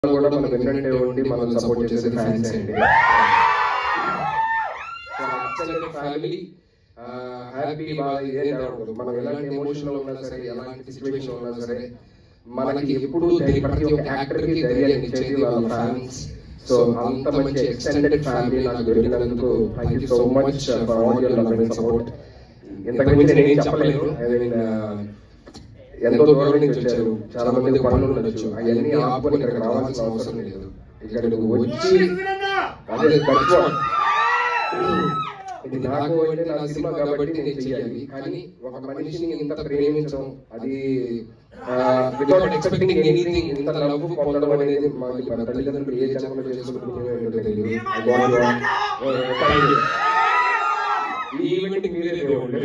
కూడా మనం వెన్నంటే ఉండి మనల్ని సపోర్ట్ చేసేది ఫ్యాన్స్ అండి ఫ్యామిలీ హ్యాపీ బాగా ఏం జరగకూడదు మనం ఎలాంటి ఎమోషన్ ఉన్నా సరే ఎలాంటి సిచ్యువేషన్ ఉన్నా సరే మనకి ఎప్పుడు ధైర్య- ప్రతి ఒక్క యాక్టర్ కి ధైర్యాన్ని ఇచ్చేది వాళ్ళ ఫ్యాన్స్ సో అంత మంచి ఎక్స్టెండెడ్ ఫ్యామిలీ నాకు దొరికినందుకు thank you so much for all your love and support ఇంతకు మించి నేను ఏం చెప్పలేను ఐ మీన్ ఎంతో దూరం నుంచి వచ్చారు చాలా మంది పనులు ఉండొచ్చు అవన్నీ ఆపుకొని ఇక్కడికి రావాల్సిన అవసరం లేదు ఇక్కడికి వచ్చి అదే గడుపు ఇది నాకు అంటే నా సినిమా కాబట్టి నేను చెయ్యాలి కానీ ఒక మనిషిని ఇంత ప్రేమించడం అది వితౌట్ ఎక్స్పెక్టింగ్ ఎనీథింగ్ ఇంత లవ్ పొందడం అనేది మా మన తల్లిదండ్రులు ఏ జన్మలో చేసుకుంటున్నారో తెలియదు I want to- Thank you. ఈ ఈవెంట్ మీరే దేవుడు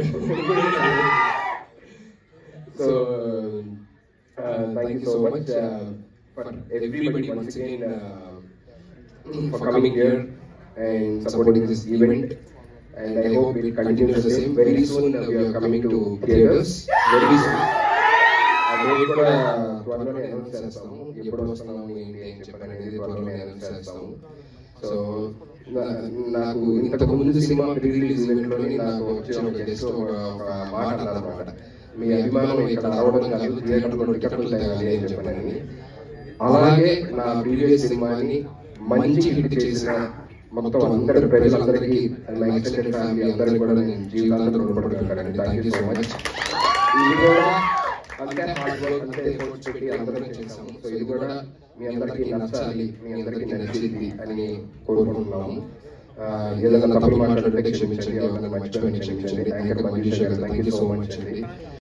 so thank you so much for everybody once again for coming here and supporting this event. And I hope it continues the same. Very soon uh, we are coming to theaters. Very soon. అదే కూడా త్వరలోనే announce చేస్తాము ఎప్పుడు వస్తున్నాము ఏంటి అని చెప్పని అనేది త్వరలోనే అనౌన్స్ చేస్తాము సో నాకు ఇంతకు ముందు సినిమా ప్రీ రిలీజ్ ఈవెంట్లోని నాకు వచ్చిన ఒక గెస్ట్ ఒక ఒక మాట అన్నమాట మీ అభిమానం ఇక్కడ రావడం కాదు థియేటర్లో టికెట్లు తేవాలి అని చెప్పానని అలాగే నా ప్రీవియస్ సినిమాని మంచి హిట్ చేసిన మొత్తం అందరి ప్రజలందరికీ నా ఎక్స్టెండెడ్ ఫ్యామిలీ అందరికీ కూడా నేను జీవితాంతం రుణపడుతున్నాను థ్యాంక్ యూ సో మచ్ ఇది కూడా అంతే హార్డ్ వర్క్ అంతే ఎఫర్ట్స్ పెట్టి అందరం చేసాము సో ఇది కూడా మీ అందరికీ నచ్చాలి మీ అందరికీ నచ్చింది అని కోరుకుంటున్నాము ఆ, ఏదైనా తప్పులు మాట్లాడితే క్షమించండి ఏమైనా మర్చిపోయిన క్షమించండి యాంకర్ మంజుష గారు థ్యాంక్ యూ సో మచ్ అండి